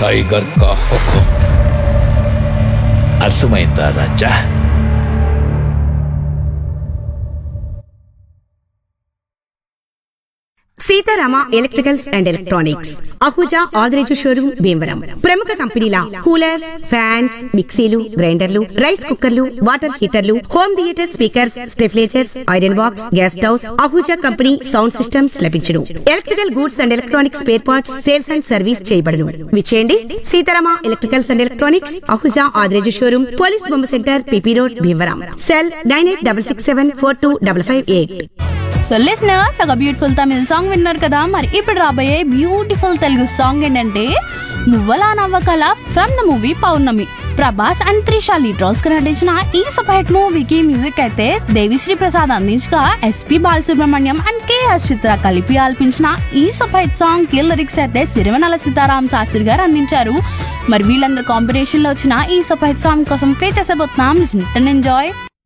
tiger కా హుకుం అర్థమైందా రాజా Seetharama electricals and electronics Ahuja Adireju showroom Bhimavaram ప్రముఖ కంపెనీల కూలర్స్ ఫ్యాన్స్ మిక్సీలు గ్రైండర్లు రైస్ కుక్కర్లు వాటర్ హీటర్లు హోమ్ థియేటర్ స్పీకర్స్ స్టెఫ్లేచర్స్ iron box gas stoves Ahuja company sound systems లభించును electrical goods and electronics spare parts sales and service చేయబడును విచేయండి Seetharama electricals and electronics Ahuja Adireju showroom police బొమ్మ centre P P road Bhimavaram cell nine eight double six seven four two double five eight so listeners ఒక beautiful Tamil song విన్నారు కదా మరి ఇప్పుడు రాబోయే beautiful Telugu song ఏంటంటే నువ్వలా నవ్వకల from the movie Pournami Prabhas and Trisha lead roles గా నటించిన ఈ సూపర్ హిట్ మూవీకి మ్యూజిక్ అయితే దేవిశ్రీ ప్రసాద్ అందించగా S P Balasubrahmanyam and K S Chithra కలిపి ఆల్పించిన ఈ సూపర్ హిట్ సాంగ్ కి లిరిక్స్ అయితే సిరివెనల సీతారాం శాస్త్రి గారు అందించారు మరి వీళ్ళందరూ కాంబినేషన్ లో వచ్చిన ఈ సూపర్ హిట్ సాంగ్ కోసం ప్లే చేసేబోతున్నాం ఎంజాయ్